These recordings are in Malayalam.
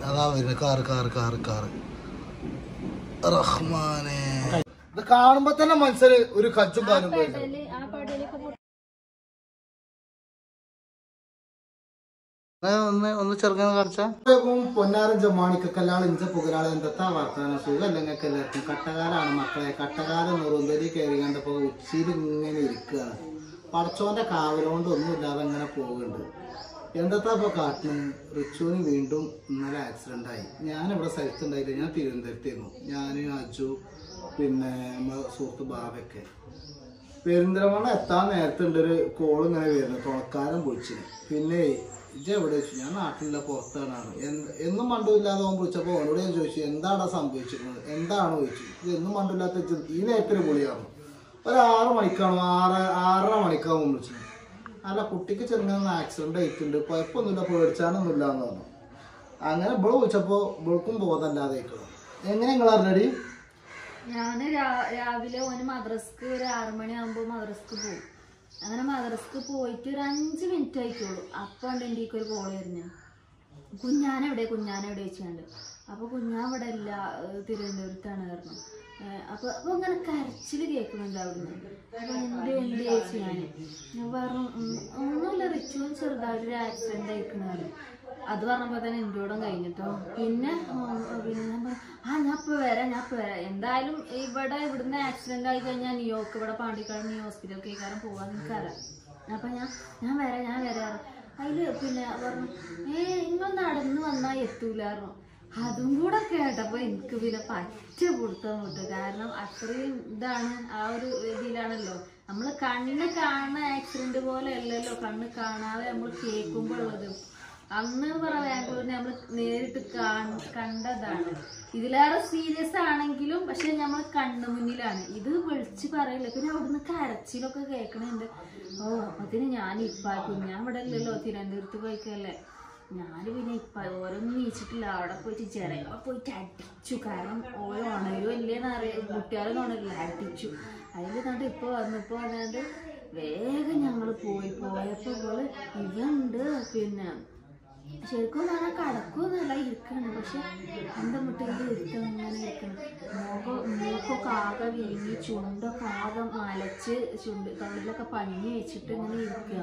അതാ വരുന്നത് കാറ് കാറ് കാറ് കാറ് റഹ്മാനെ ഇത് കാണുമ്പോ തന്നെ മനസ്സിൽ ഒരു കച്ചും കാലും വരുന്നു പെടല് ആ പെടലൊക്കെ പൊട്ടി ഒന്ന് ഒന്ന് ചെറുങ്ങനെ കാണിച്ചാ പൊന്നാരൻ ജമാണിക്കല്ലാൾ ഇഞ്ച പുകരാൾ എന്തത്താ വർത്താനം സുഖം അല്ലെങ്കിൽ എല്ലാവർക്കും കട്ടകാലാണ് മക്കളെ കട്ടകാലം നുറുന്തരി കയറി കണ്ടപ്പോ ഉച്ചിയിൽ ഇങ്ങനെ ഇരിക്കുകയാണ് പടച്ചോന്റെ കാവലോണ്ട് ഒന്നുമില്ലാതെ അങ്ങനെ പോകുന്നുണ്ട് എന്തത്താ ഇപ്പൊ കാട്ടിന് റിച്ചുവിന് വീണ്ടും ഇന്നലെ ആക്സിഡന്റ് ആയി ഞാനിവിടെ സ്ഥലത്തുണ്ടായില്ല ഞാൻ തിരുവനന്തപുരത്തായിരുന്നു ഞാൻ അജു പിന്നെ നമ്മുടെ സുഹൃത്ത് ബാബയൊക്കെ പെരിന്തൽമണ്ണ എത്താൻ നേരത്തെ ഉണ്ട് ഒരു കോൾ ഇങ്ങനെ വരുന്നത് തുണക്കാരൻ വിളിച്ചിന് പിന്നെ ഇജ എവിടെ വെച്ചു ഞാൻ നാട്ടിലുള്ള പുറത്താണ് എന്ത് എന്നും മണ്ടുമില്ലാതെ അവൻ വിളിച്ചപ്പോൾ അവനോട് ഞാൻ ചോദിച്ചു എന്താണ് സംഭവിച്ചിരിക്കുന്നത് എന്താണ് ചോദിച്ചു ഇത് എന്നും മണ്ടുമില്ലാത്ത ഇജ്ജ് ഈ നേരത്തെ ഒരു വിളിയാണ് ഒരു ആറ് മണിക്കാണോ ആറ് ആറര മണിക്കാവും വിളിച്ചത് അല്ല കുട്ടിക്ക് ചെറുങ്ങനെ ആക്സിഡന്റ് ആയിട്ടുണ്ട് കുഴപ്പമൊന്നുമില്ല പേടിച്ചാനൊന്നുമില്ല എന്ന് പറഞ്ഞു അങ്ങനെ ഇവള് വിളിച്ചപ്പോൾ ഇവൾക്കും ബോധമല്ലാതെ ആയിക്കണം എങ്ങനെ നിങ്ങൾ അറിഞ്ഞടി ഞാന് രാ- രാവിലെ ഓന് മദ്രസ്ക്ക് ഒരു ആറു മണിയാകുമ്പോ മദ്രസ്ക്ക് പോകും അങ്ങനെ മദ്രസ്ക്ക് പോയിട്ട് ഒരു അഞ്ച് മിനിറ്റ് ആയിക്കോളൂ അപ്പൊ ഉണ്ട് എൻ്റെ ഒരു കോള് വരുന്നു കുഞ്ഞാനെവിടെ കുഞ്ഞാനെവിടെ വെച്ചാണ്ട് അപ്പൊ കുഞ്ഞാൻ ഇവിടെ ഇല്ല ഏഹ് തിരുവനന്തപുരത്താണ് കാരണം അപ്പൊ അപ്പൊ ഇങ്ങനെ കരച്ചില് കേൾക്കുന്നുണ്ട് അവിടുന്ന് അപ്പൊ എന്ത് എന്ത് ചേച്ചി ഞാൻ ഞാൻ പറഞ്ഞു "ഉം, ഒന്നുമില്ല റിച്ചുവും ചെറുതായിട്ട് ഒരു ആക്സിഡന്റ് ആയിക്കണാറ് അത് പറഞ്ഞപ്പോ തന്നെ എന്തോടും കഴിഞ്ഞിട്ടോ പിന്നെ ഉം, പിന്നെ ഞാൻ പറഞ്ഞു, ആ ഞാൻ ഇപ്പൊ വരാം ഞാൻ ഇപ്പൊ വരാം എന്തായാലും ഇവിടെ ഇവിടുന്ന് ആക്സിഡന്റ് ആയി കഴിഞ്ഞാൽ ന്യൂയോർക്ക് ഇവിടെ പാണ്ടിക്കാട് ന്യൂ ഹോസ്പിറ്റൽ കേൾക്കാരം പോവാൻ നിൽക്കാറാം അപ്പൊ ഞാൻ ഞാൻ വരാം ഞാൻ വരാറ് അതില് പിന്നെ പറഞ്ഞു ഏ നിങ്ങൾ നടന്നു വന്നാ എത്തൂലായിരുന്നു അതും കൂടെ കേട്ടപ്പോ എനിക്ക് പിന്നെ പറ്റ പിടുത്തം വിട്ടു കാരണം അത്രയും ഇതാണ് ആ ഒരു ഇതിലാണല്ലോ നമ്മൾ കണ്ണ് കാണുന്ന ആക്സിഡന്റ് പോലെ അല്ലല്ലോ കണ്ണ് കാണാതെ നമ്മൾ കേൾക്കുമ്പോഴുള്ളത് അന്ന് പറ ബാംഗ്ലൂരിനെ നമ്മൾ നേരിട്ട് കാണ് കണ്ടതാണ് ഇതിലേറെ സീരിയസ് ആണെങ്കിലും പക്ഷെ നമ്മൾ കണ്ണു മുന്നിലാണ് ഇത് വിളിച്ച് പറയില്ല പിന്നെ അവിടുന്ന് കരച്ചിലൊക്കെ കേൾക്കണുണ്ട് ഓ അപ്പത്തിന് ഞാൻ ഇപ്പാക്കും ഞാൻ ഇവിടെ ഇല്ലല്ലോ തിരുവനന്തപുരത്ത് പോയിക്കല്ലേ ഞാൻ പിന്നെ ഇപ്പ ഓരോന്നും നീച്ചിട്ടില്ല അവിടെ പോയിട്ട് ചിറയൊക്കെ പോയിട്ട് അടിച്ചു കാരണം ഓരോ ഉണരും ഇല്ലേന്ന് അറിയാം കുട്ടികളൊന്നും ഉണരില്ല അടിച്ചു അതിൽ എന്നിട്ട് ഇപ്പൊ വന്നപ്പോ അതായത് വേഗം ഞങ്ങൾ പോയി പോയപ്പോ ഇവള് ഇവണ്ട് പിന്നെ ശരിക്കും പറഞ്ഞാൽ കടക്കൊന്നുമല്ല ഇരിക്കണം പക്ഷെ എൻ്റെ മുട്ടിൽ ഇരുത്തം ഇങ്ങനെ ഇരിക്കണം മുഖം മൂക്കൊക്കെ ആകെ വീങ്ങി ചുണ്ടൊക്കെ ആകെ മലച്ച് ചുണ്ട് തൊള്ളിലൊക്കെ പഞ്ഞി വെച്ചിട്ട് ഇങ്ങനെ ഇരിക്കുക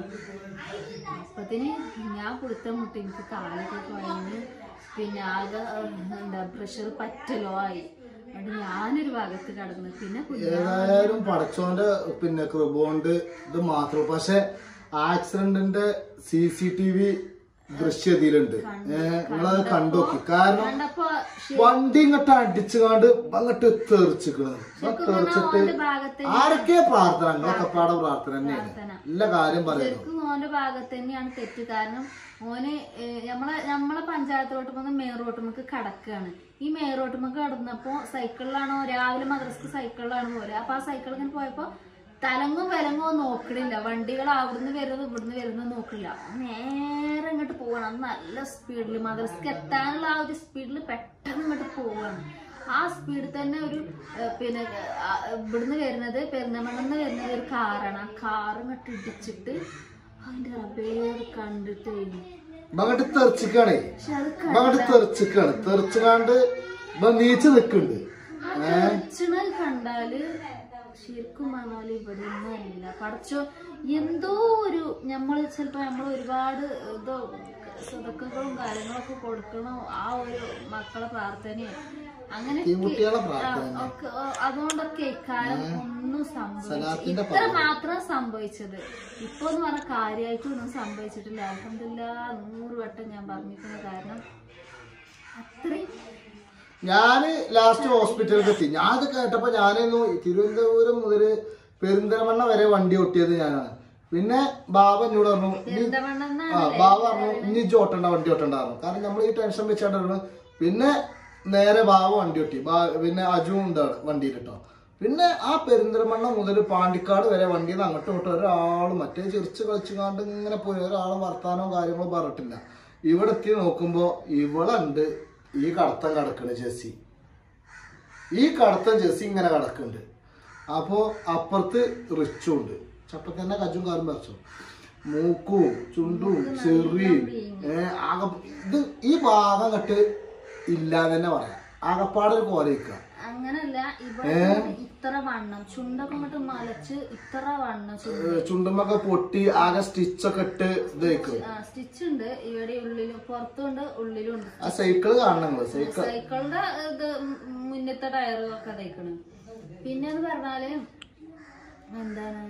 അപ്പത്തിന് ഞാൻ കൊടുത്ത മുട്ട എനിക്ക് കാലൊക്കെ കുഴഞ്ഞ് പിന്നെ ആകെ ഏഹ്, എന്താ പ്രഷർ പറ്റലോ ആയി അതുകൊണ്ട് ഞാനൊരു ഭാഗത്ത് കടന്നു പിന്നെ കുഞ്ഞു ഏതായാലും പടച്ചോന്റെ പിന്നെ കൃപോണ്ട് ഇത് മാത്രം പക്ഷെ ആക്സിഡന്റിന്റെ സി സി ടി വി ദൃശ്യതിയിലുണ്ട് ഏഹ് നിങ്ങളത് കണ്ടോക്കി കാരണം കണ്ടപ്പോ വണ്ടി ഇങ്ങോട്ട് അടിച്ചുകാണ്ട് അങ്ങോട്ട് തെറിച്ചിക്കണ് തെറിച്ചിട്ട് ഓന്റെ ഭാഗത്ത് ആരൊക്കെ പ്രാർത്ഥന നിങ്ങളൊക്കെ പാടെ പ്രാർത്ഥന തന്നെയാണ് എല്ലാ കാര്യം പറയുന്നു ശരിക്കും ഓന്റെ ഭാഗത്ത് തന്നെയാണ് തെറ്റ് കാരണം ഓന് ഏഹ്, നമ്മളെ നമ്മളെ പഞ്ചായത്ത് റോട്ട് പോകുന്ന മെയിൻ റോട്ടുമ്മക്ക് കടക്കുകയാണ് ഈ മെയിൻ റോട്ടുമ്മക്ക് കടന്നപ്പോ സൈക്കിളിലാണോ രാവിലെ മദ്രസ്ക്ക് സൈക്കിളിലാണ് പോലെ അപ്പൊ ആ സൈക്കിൾ ഇങ്ങനെ പോയപ്പോ തലങ്ങും വിലങ്ങും നോക്കണില്ല വണ്ടികൾ അവിടുന്ന് വരുന്നത് ഇവിടുന്ന് വരുന്നത് നോക്കില്ല നേരെ ഇങ്ങോട്ട് പോവാണ് അത് നല്ല സ്പീഡിൽ മദ്രസ്ക്ക് എത്താനുള്ള ആ ഒരു സ്പീഡിൽ പെട്ടെന്ന് ഇങ്ങോട്ട് പോവാണ് ആ സ്പീഡിൽ തന്നെ ഒരു ഏഹ്, പിന്നെ ആ, ഇവിടുന്ന് വരുന്നത് പെരുന്തമണ്ണെന്ന് വരുന്നത് ഒരു കാറാണ് ആ കാർ ഇങ്ങോട്ട് ഇടിച്ചിട്ട് അതിന്റെ റബ്ബേ അത് കണ്ടിട്ട് കഴിഞ്ഞു അങ്ങോട്ട് തെറിച്ചിക്കാണേ പക്ഷെ അത് അങ്ങോട്ട് തെറിച്ചിക്കാണ് തെറിച്ചുകാണ്ട് ഇപ്പൊ നീച്ച് നിക്കുന്നുണ്ട് തെറിച്ചണത് കണ്ടാല് ശരിക്കും പറഞ്ഞാല് ഇവിടെ ഒന്നും അല്ല പടച്ചോ എന്തോ ഒരു നമ്മള് ചിലപ്പോ നമ്മൾ ഒരുപാട് എന്തോ സ്വതക്കങ്ങളും കാര്യങ്ങളൊക്കെ കൊടുക്കണോ ആ ഒരു മക്കളെ പ്രാർത്ഥനയോ അങ്ങനെ കുട്ടികളെ പ്രാർത്ഥന ഒക്കെ ഓ- അതുകൊണ്ടൊക്കെ ഇക്കാലം ഒന്നും സംഭവിച്ചു സലാത്തിന്റെ ഇത്ര മാത്രം സംഭവിച്ചത് ഇപ്പൊ എന്ന് പറഞ്ഞ കാര്യമായിട്ടൊന്നും സംഭവിച്ചിട്ടില്ല അലഹമില്ല നൂറ് വട്ടം ഞാൻ പറഞ്ഞിരിക്കുന്ന കാരണം അത്രയും ഞാന് ലാസ്റ്റ് ഹോസ്പിറ്റലിൽ എത്തി ഞാൻ ഇത് കേട്ടപ്പോ ഞാനൊന്നു തിരുവനന്തപുരം മുതൽ പെരിന്തൽമണ്ണ വരെ വണ്ടി ഓട്ടിയത് ഞാനാണ് പിന്നെ ബാബ എന്നോട് പറഞ്ഞു "നീ പെരുന്തമണ്ണെന്ന ആ ബാബ പറഞ്ഞു ഇനി ഇജ്ജ് ഓട്ടണ്ട വണ്ടി ഓട്ടണ്ട പറഞ്ഞു കാരണം നമ്മൾ ഈ ടെൻഷൻ വെച്ചാണ് പിന്നെ നേരെ ബാബ വണ്ടി ഓട്ടി ബാ- പിന്നെ അജു ഉണ്ടാണ് വണ്ടിയിൽ കേട്ടോ പിന്നെ ആ പെരിന്തൽമണ്ണ മുതൽ പാണ്ടിക്കാട് വരെ വണ്ടിയിൽ നിന്ന് അങ്ങോട്ടും ഇങ്ങോട്ടും ഒരാളും മറ്റേ ചിരിച്ച് കളിച്ചുകാണ്ട് ഇങ്ങനെ പോയി ഒരാളും വർത്താനവും കാര്യങ്ങളും പറഞ്ഞിട്ടില്ല ഇവിടെ എത്തി നോക്കുമ്പോ ഇവളുണ്ട് ഈ കടത്തം കിടക്കണ് ജെസ്സി ഈ കടത്തം ജെസ്സി ഇങ്ങനെ കിടക്കുന്നുണ്ട് അപ്പോ അപ്പുറത്ത് റിച്ചും ഉണ്ട് ചപ്പ തന്നെ കജും കാലും പറിച്ചു മൂക്കും ചുണ്ടും ചെറിയും ഏഹ് ആകെ ഇത് ഈ ഭാഗം കട്ട് ഇല്ലാതെ തന്നെ പറയാം ആകപ്പാടൊരു കോലയിക്കുക അങ്ങനല്ല ഇവിടെ ഇത്ര വണ്ണം ചുണ്ടൊക്കെ ഇങ്ങോട്ട് മലച്ച് ഇത്ര വണ്ണം ചുണ്ട് ചുണ്ടുമൊക്കെ പൊട്ടി ആകെ സ്റ്റിച്ചൊക്കെ ഇട്ട് ഇതേക്കും സ്റ്റിച്ച് ഉണ്ട് ഇവിടെ ഉള്ളിലും പുറത്തുണ്ട് ഉള്ളിലും ഉണ്ട് ആ സൈക്കിള് കാണണം നിങ്ങള് സൈക്കിൾ സൈക്കിളിന്റെ ഇത് മുന്നത്തെ ടയറും ഒക്കെ തയ്ക്കണ് പിന്നെ എന്ന് പറഞ്ഞാല് എന്താണ്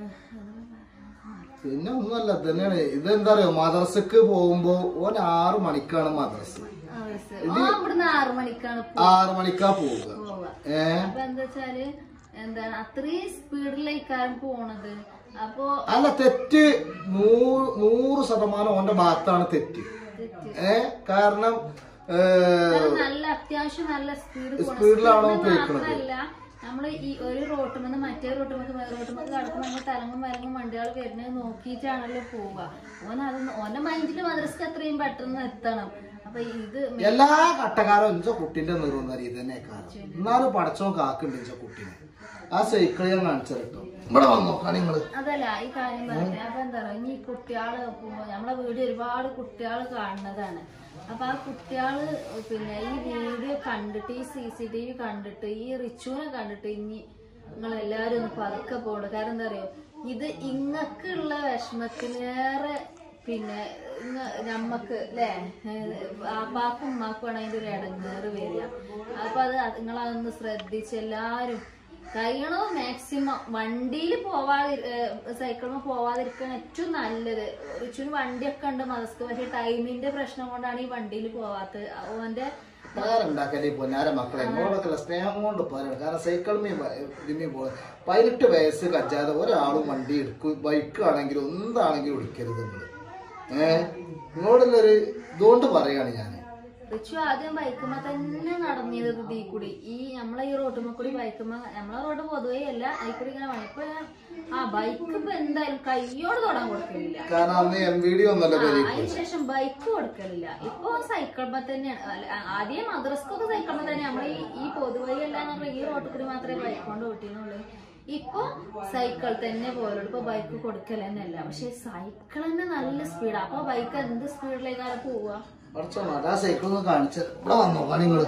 പിന്നെ ഒന്നുമല്ല ഇത് തന്നെയാണ് ഇതെന്താ അറിയോ മദ്രസക്ക് പോകുമ്പോ ഓൻ ആറ് മണിക്കാണ് മദ്രസ ആ വയസ്സ് ആ ഇവിടുന്ന് ആറു മണിക്കാണ് ആറ് മണിക്കാ പോവുക പോവുക ഏ അപ്പൊ എന്താ വെച്ചാല് എന്താണ് അത്രയും സ്പീഡിലേക്കാരും പോണത് അപ്പൊ അല്ല തെറ്റ് നൂറ് നൂറ് ശതമാനം ഓന്റെ ഭാഗത്താണ് തെറ്റ് തെറ്റ്. ഏ കാരണം ഏ, കാരണം നല്ല അത്യാവശ്യം നല്ല സ്പീഡ് സ്പീഡിലാണോ ഉപയോഗിക്കണത്? മാത്രല്ല നമ്മള് ഈ ഒരു റോട്ടുമെന്ന് മറ്റേ റോട്ടുമെന്ന് വേറെ റോട്ടുമെന്ന് കടക്കുമ്പോ നമ്മൾ തലങ്ങും വരങ്ങും വണ്ടികൾ വരുന്നത് നോക്കിയിട്ടാണല്ലോ പോവുക ഓൻ അത് ഓന്റെ മൈൻഡിൽ മദ്രസക്ക് അത്രയും പെട്ടെന്ന് എത്തണം അപ്പൊ ഇത് മെ- എല്ലാ കട്ടക്കാരും ഇഞ്ച കുട്ടിന്റെ നിറുന്ന രീതി തന്നെ കാരണം എന്നാലും പടച്ചോൻ കാക്കുണ്ട് ഇഞ്ച കുട്ടീനെ ആ സൈക്കിൾ ഞാൻ കാണിച്ചു കേട്ടോ ഇവിടെ വന്നോ നിങ്ങള് അതല്ല ഈ കാര്യം പറഞ്ഞത് അപ്പൊ എന്താ പറയുക ഇനി കുട്ടികള് പോ- നമ്മളെ വീഡിയോ ഒരുപാട് കുട്ടികൾ കാണുന്നതാണ് അപ്പൊ ആ കുട്ടികള് പിന്നെ ഈ വീഡിയോ കണ്ടിട്ട് ഈ സി സി ടി വി കണ്ടിട്ട് ഈ റിച്ചുവിനെ കണ്ടിട്ട് ഇനി നിങ്ങൾ എല്ലാവരും ഒന്ന് പതുക്കെ പോകണം കാരണം എന്താ അറിയോ ഇത് ഇങ്ങക്കുള്ള വിഷമത്തിലേറെ പിന്നെ ഇങ്ങ നമ്മക്ക് അല്ലേ ആപ്പാക്കും ഉമ്മാക്കുമാണ് അതിന്റെ ഒരു ഇടങ്ങേറ് വരിക അപ്പൊ അത് നിങ്ങളതൊന്ന് ശ്രദ്ധിച്ച് എല്ലാരും കഴിയണോ മാക്സിമം വണ്ടിയിൽ പോവാതി സൈക്കിളിൽ പോവാതിരിക്കാൻ ഏറ്റവും നല്ലത് റിച്ചുവിന് വണ്ടിയൊക്കെ ഉണ്ട് മതസ്ക്ക് പക്ഷെ ടൈമിന്റെ പ്രശ്നം കൊണ്ടാണ് ഈ വണ്ടിയിൽ പോവാത്തത് ഓന്റെ ഉണ്ടാക്കല്ലേ പൊന്നാര മക്കളെ എങ്ങോട്ടൊക്കെ സ്നേഹം കൊണ്ട് പറയണം കാരണം സൈക്കിൾ ഇതിമേ പോകും പതിനെട്ട് വയസ്സ് കജ്ജാതെ ഒരാളും വണ്ടി എടുക്കും ബൈക്ക് ആണെങ്കിലും എന്താണെങ്കിലും എടുക്കരുത് നിങ്ങള് ഏഹ് നിങ്ങളോടുള്ളൊരു ഇതുകൊണ്ട് പറയാണ് ഞാൻ റിച്ചു ആദ്യം ബൈക്കുമ്മ തന്നെ നടന്നത് ഇതീ കൂടി ഈ നമ്മളെ ഈ റോട്ടുമ്മ കൂടി ബൈക്കുമ്മ നമ്മളെ റോഡ് പൊതുവേ അല്ല അതിൽ കൂടി ഇങ്ങനെ വഴി. ഇപ്പൊ ഞാൻ- ആ ബൈക്ക് ഇപ്പൊ എന്തായാലും കയ്യോട് തൊടാൻ കൊടുക്കലില്ല കാരണം അന്ന് എം വി ഡി ഒന്നല്ല ആ, പേര് അതിനുശേഷം ബൈക്ക് കൊടുക്കലില്ല ഇപ്പൊ സൈക്കിൾമ തന്നെയാണ് അല്ല, ആ, ആദ്യം മദ്രസ്കൊക്കെ സൈക്കിൾമ തന്നെ നമ്മൾ ഈ ഈ പൊതുവഴി അല്ലാന്ന് പറഞ്ഞാൽ ഈ റോട്ടിൽ കൂടി മാത്രമേ ബൈക്ക് കൊണ്ട് ഓട്ടിനുള്ളൂ ഇപ്പൊ സൈക്കിൾ തന്നെ പോലുള്ളൂ ഇപ്പൊ ബൈക്ക് കൊടുക്കൽ തന്നെ അല്ല പക്ഷെ സൈക്കിൾ തന്നെ നല്ല സ്പീഡാ അപ്പൊ ബൈക്ക് എന്ത് സ്പീഡിലേക്കാണ് പോവുക കുറച്ചോ ആ സൈക്കിൾ ഒന്ന് കാണിച്ച് ഇവിടെ വന്നോ നിങ്ങള്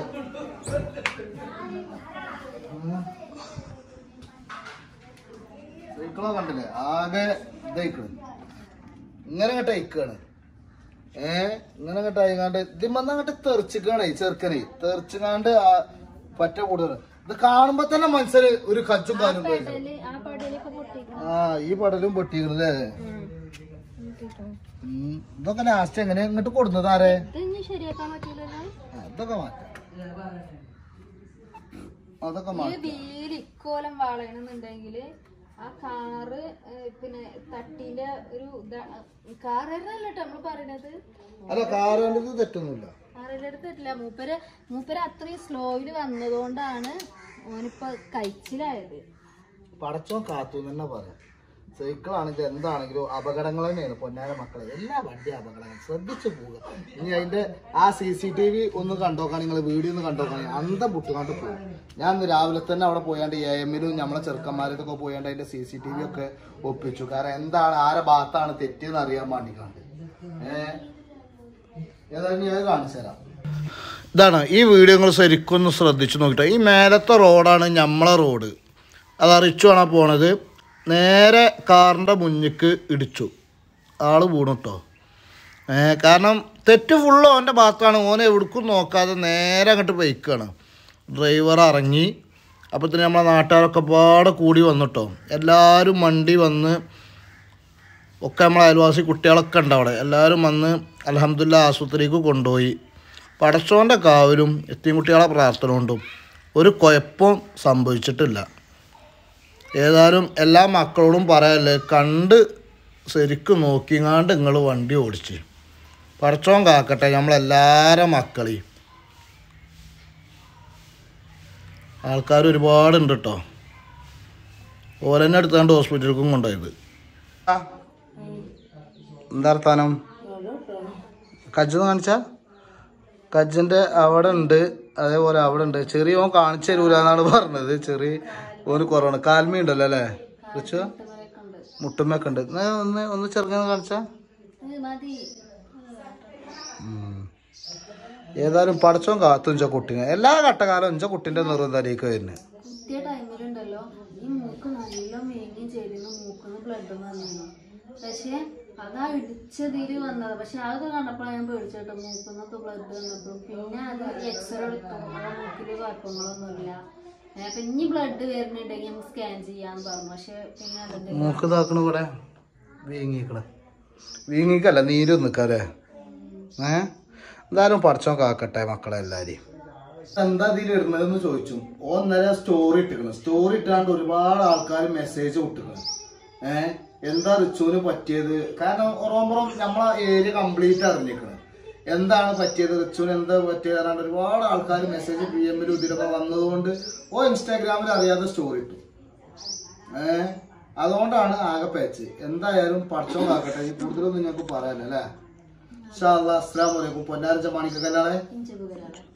സൈക്കിളോ കണ്ടില്ലേ ആകെ ഇതായിക്കണ് ഇങ്ങനെ അങ്ങോട്ട് അയക്കാണ് ഏ ഇങ്ങനെ അങ്ങോട്ട് അയങ്ങാണ്ട് ഇതിമ്മന്ന് അങ്ങോട്ട് തെറിച്ചിക്കാണേ ചെറുക്കനെ തെറിച്ചുകാണ്ട് പറ്റ കൂടുതൽ ഇത് കാണുമ്പോ തന്നെ മനസ്സിൽ ഒരു കച്ചും കാലും പോയി പെടല് ആ പെടലൊക്കെ പൊട്ടിക്കണം ആ ഈ പടലും പൊട്ടിക്കണല്ലേ ഉം. ഇതൊക്കെ ലാസ്റ്റ് എങ്ങനെ ഇങ്ങോട്ട് കൊടുക്കുന്നത് ആരെ ഇത് ഇനി ശരിയാക്കാൻ പറ്റൂലല്ലോ ആ, ഇതൊക്കെ മാറ്റാം അതൊക്കെ ഈ മാറ്റാം വീല് ഇക്കോലം വാളയണമെന്നുണ്ടെങ്കിൽ ആ കാറ് ഏഹ്, പിന്നെ തട്ടിന്റെ ഒരു കാറല്ല കേട്ടോ നമ്മള് പറയണത് അല്ല കാറിന്റെ തെറ്റൊന്നുമില്ല കാറിന്റെ അടുത്ത് പറ്റില്ല മൂപ്പര് മൂപ്പര് അത്രയും സ്ലോയില് വന്നതുകൊണ്ടാണ് ഓനിപ്പോ കഴിച്ചിലായത് പടച്ചോൻ കാത്തു എന്ന് തന്നെ പറയാം സൈക്കിൾ ആണെങ്കിലും എന്താണെങ്കിലും അപകടങ്ങൾ തന്നെയാണ് പൊന്നാര മക്കളെ എല്ലാ വണ്ടി അപകടങ്ങൾ ശ്രദ്ധിച്ചു പോവുക ഇനി അതിന്റെ ആ സി സി ടി വി ഒന്ന് കണ്ടോക്കാൻ നിങ്ങൾ വീഡിയോ ഒന്ന് കണ്ടോക്കാൻ അന്തം പുട്ടുകാണ്ട് പോകും ഞാൻ ഇന്ന് രാവിലെ തന്നെ അവിടെ പോയാണ്ട് എ എമ്മിലും നമ്മളെ ചെറുക്കന്മാരത്തൊക്കെ പോയാണ്ട് അതിന്റെ സി സി ടി വി ഒക്കെ ഒപ്പിച്ചു കാരണം എന്താണ് ആരെ ഭാഗത്താണ് തെറ്റിയെന്ന് അറിയാൻ വേണ്ടിക്കാണ്ട് ഏഹ് ഏതായാലും ഞാൻ കാണിച്ചു തരാം ഇതാണ് ഈ വീഡിയോ നിങ്ങൾ ശരിക്കും ഒന്ന് ശ്രദ്ധിച്ചു നോക്കിട്ടോ ഈ മേലത്തെ റോഡാണ് നമ്മളെ റോഡ് അത് അറിയിച്ചുവാണ് പോണത് നേരെ കാറിൻ്റെ മുന്നിക്ക് ഇടിച്ചു ആള് വീണു കേട്ടോ ഏ കാരണം തെറ്റ് ഫുള്ള് ഓൻ്റെ ഭാഗത്താണ് ഓൻ എവിടേക്കും നോക്കാതെ നേരെ അങ്ങോട്ട് ബൈക്കാണ് ഡ്രൈവർ ഇറങ്ങി അപ്പോഴത്തേന് നമ്മളെ നാട്ടുകാരൊക്കെ പാടെ കൂടി വന്നിട്ടോ എല്ലാവരും വണ്ടി വന്ന് ഒക്കെ നമ്മളെ അയൽവാസി കുട്ടികളൊക്കെ ഉണ്ട് അവിടെ എല്ലാവരും വന്ന് അലഹമ്മദില്ല ആശുപത്രിക്ക് കൊണ്ടുപോയി പടച്ചോൻ്റെ കാവലും എത്തിയും കുട്ടികളെ പ്രാർത്ഥന കൊണ്ടും ഒരു കുഴപ്പവും സംഭവിച്ചിട്ടില്ല ഏതായാലും എല്ലാ മക്കളോടും പറയാല്ലേ കണ്ട് ശരിക്കും നോക്കിങ്ങാണ്ട് നിങ്ങൾ വണ്ടി ഓടിച്ച് പടച്ചോൻ കാക്കട്ടെ നമ്മളെല്ലാവരും മക്കളെയും ആൾക്കാർ ഒരുപാടുണ്ട് കേട്ടോ ഓലെന്നെ എടുത്താണ്ട് ഹോസ്പിറ്റലിലേക്കും കൊണ്ടുപോയത് എന്താ വർത്താനം കജ്ജ് കാണിച്ച കജ്ജിന്റെ അവിടെ ഉണ്ട് അതേപോലെ അവിടെ ഉണ്ട് ചെറിയ ഓൻ കാണിച്ചു തരൂല എന്നാണ് പറഞ്ഞത് ചെറിയ ഓന് കുറവാണ് കാൽമി ഉണ്ടല്ലോ അല്ലേ റിച്ചു മുട്ടുമ്മയൊക്കെ ഉണ്ട് എന്നാ ഒന്ന് ഒന്ന് ചെറുങ്ങനെ കാണിച്ച ഇത് മതി ഏതായാലും പടച്ചോൻ കാത്തും ഇഞ്ച കുട്ടിനെ എല്ലാ കട്ടകാലം ഇഞ്ച കുട്ടിന്റെ നിർബന്ധത്തിലേക്ക് വരുന്നത് കുത്തിയ ടൈമിലുണ്ടല്ലോ ഈ മൂക്ക് നല്ല മേങ്ങി ചേരുന്നു മൂക്കിന്ന് ബ്ലഡ് വന്നിരുന്നു പക്ഷെ അതാ ഇടിച്ചതില് വന്നത് പക്ഷെ അതൊക്കെ കണ്ടപ്പോഴാണ് ഞാൻ പേടിച്ചോട്ടോ മൂക്കുന്നൊക്കെ ബ്ലഡ് വന്നപ്പോൾ പിന്നെ അത് എക്സ്റേ എടുത്തു നമ്മളെ മൂക്കില് കുഴപ്പങ്ങളൊന്നുമില്ല ഏ, അപ്പൊ ഇനി ബ്ലഡ് വരുന്നുണ്ടെങ്കിൽ നമുക്ക് സ്കാൻ ചെയ്യാന്ന് പറഞ്ഞു പക്ഷെ പിന്നെ അതിന്റെ മൂക്ക് ഇതാക്കണ ഇവിടെ വീങ്ങിക്കണ വീങ്ങിക്കല്ല നീര് നിക്കല്ലേ ഏ എന്തായാലും പടച്ചോൻ കാക്കട്ടെ മക്കളെ എല്ലാരെയും എന്താ ഇതിൽ ഇടുന്നതെന്ന് ചോദിച്ചു ഓ ഇന്നലെ സ്റ്റോറി ഇട്ടിക്കണം സ്റ്റോറി ഇട്ടാണ്ട് ഒരുപാട് ആൾക്കാർ മെസ്സേജ് വിട്ടിക്കണം ഏ എന്താ റിച്ചുവിന് പറ്റിയത് കാരണം ഒറോമ്പുറം നമ്മളെ ഏരിയ കംപ്ലീറ്റ് അറിഞ്ഞിരിക്കണം എന്താണ് പറ്റിയത് റിച്ചുവിന് എന്താ പറ്റിയത് പറഞ്ഞാണ്ട് ഒരുപാട് ആൾക്കാർ മെസ്സേജ് പി എമ്മിലും ഇതിലൊക്കെ വന്നതുകൊണ്ട് ഓ ഇൻസ്റ്റാഗ്രാമിൽ അറിയാതെ സ്റ്റോറി ഇട്ടു ഏ അതുകൊണ്ടാണ് ആകെ പേച്ച് എന്തായാലും പഠിച്ചോ ആക്കട്ടെ ഈ കൂടുതലൊന്നും ഞങ്ങൾക്ക് പറയാനല്ലേ അല്ലേ അസ്സാം വലൈക്കും പൊന്നാരച്ച മാണിക്കല്ലാതെ ഇഞ്ചി പകരാണ്